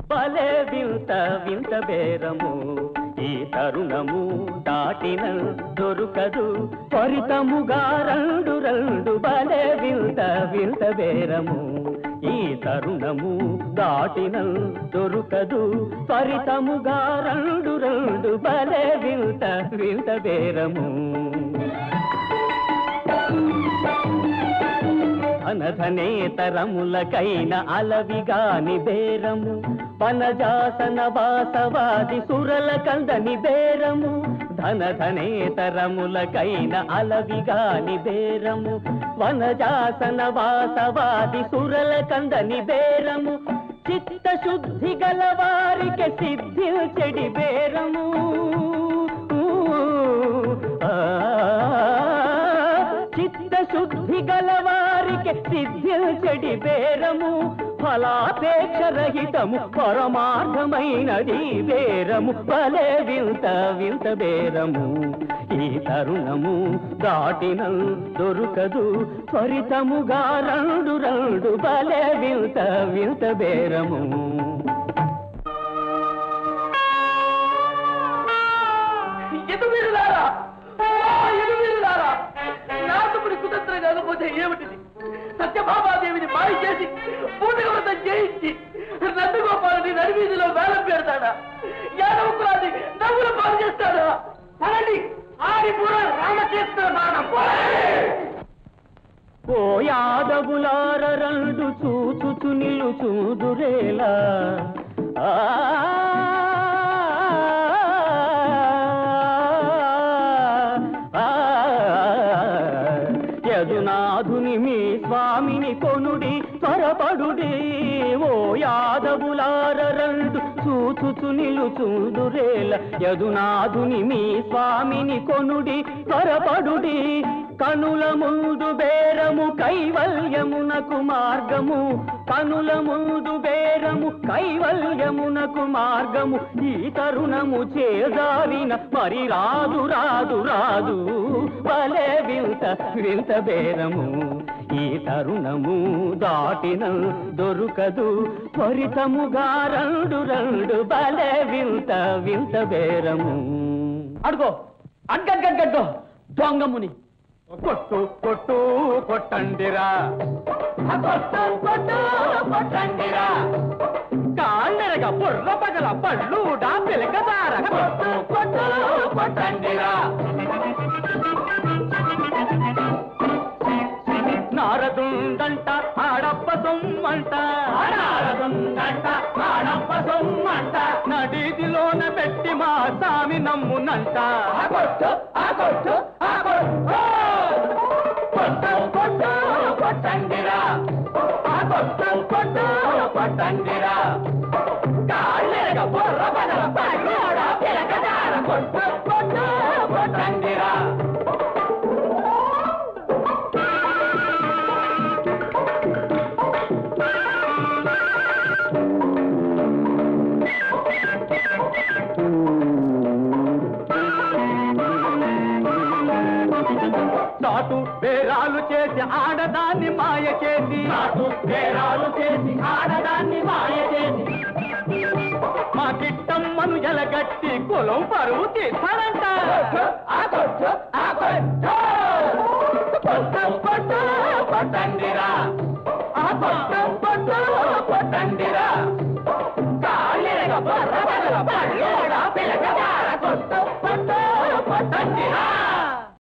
భలే వింత వింత బేరము ఈ తరుణము దాటిన దొరుకదు త్వరితముగా రెండు రెండు భలే వింత వింత బేరము ఈ తరుణము దాటిన దొరుకదు త్వరితముగా రెండు రెండు భలే వింత వింత బేరము ధనధనేతరములకైన అలవిగాని బేరము వనజాసన వాసవాది సురల కందని బేరము ధనధనేతరములకైన అలవిగాని బేరము వనజాసన వాసవాది సురల కందని బేరము చిత్త శుద్ధి గల వారికి సిద్ధించెడి బేరము ఆ చిత్త శుద్ధి గలవారికి సిద్ధించడి బేరము ఫలాపేక్ష రహితము పరమార్థమైనది బేరము భలే వింత వింత బేరము ఈ తరుణము దాటిన దొరుకదు త్వరితముగా రెండు రెండు భలే వింత వింత బేరము ఎదుమిరులారా ఓ ఎదుమిరులారా నారదుడి కుతంత్రం కాకపోతే ఏమిటిది సత్యభామాదేవిని మాయ చేసి పూటగవతం చేయించి నందగోపాలని నడివీధిలో వేలం పెడతాడా యాదవకులాది నవ్వుల పాలు చేస్తాడా పదండి ఆడిపుర రామకృష్ణ బాణం ఓ యాదవులార రెండు చూచుచు నిలు చూదురేలా ఆ, ఆ, యదునాథుని మీ స్వామిని కొనుడి త్వరపడుడి ఓ యాదవులార రెండు చూచుచు నిలు చూదురేల యదునాథుని మీ స్వామిని కొనుడి త్వరపడుడి కనుల ముందు బేరము కైవల్యమునకు మార్గము కనుల ముందు బేరము కైవల్యమునకు మార్గము ఈ తరుణము చేదారిన మరి రాదు రాదు రాదు భలే వింత వింత బేరము ఈ తరుణము దాటిన దొరుకదు త్వరితముగా రెండు రెండు భలే వింత వింత బేరము అడుగో అడ్గడ్గడ్గడ్గో దొంగముని కొట్టు కొట్టు కొట్టండిరా కొట్టు కొట్టు కొట్టండిరా కాళ్ళెరగ బుర్ర పగల పళ్ళుడా పిలకదార కొట్టు కొట్టు కొట్టండిరా నారదుండంట ఆడప్ప సొమ్మంట నారదుండంట ఆడప్ప సొమ్మంట నడిదిలోన పెట్టి మా సామి నమ్మునంట కొట్టు ఆ కొట్టు ఆ కొట్టు కొట్టు కొట్టు కొట్టండిరా ఆ కొట్టు కొట్టు కొట్టండిరా కాళ్ళెరగ బుర్ర బదల పళ్ళోడ పిలకదార కొట్టు కొట్టు కొట్టండిరా చాటు వేరాలు చేసి ఆడదాన్ని మాయ చేసి చాటు వేరాలు చేసి ఆడదాన్ని మాయ చేసి మా కిట్టమ్మను ఎలగట్టి కులం పరువు తీస్తాడంట కొట్టండిరా ఆ కొట్టం కొట్టు కొట్టండిరా కాళ్ళెరగ బర్ర బర్ర పళ్ళోడ పిలకదార కొట్టు కొట్టు కొట్టండిరా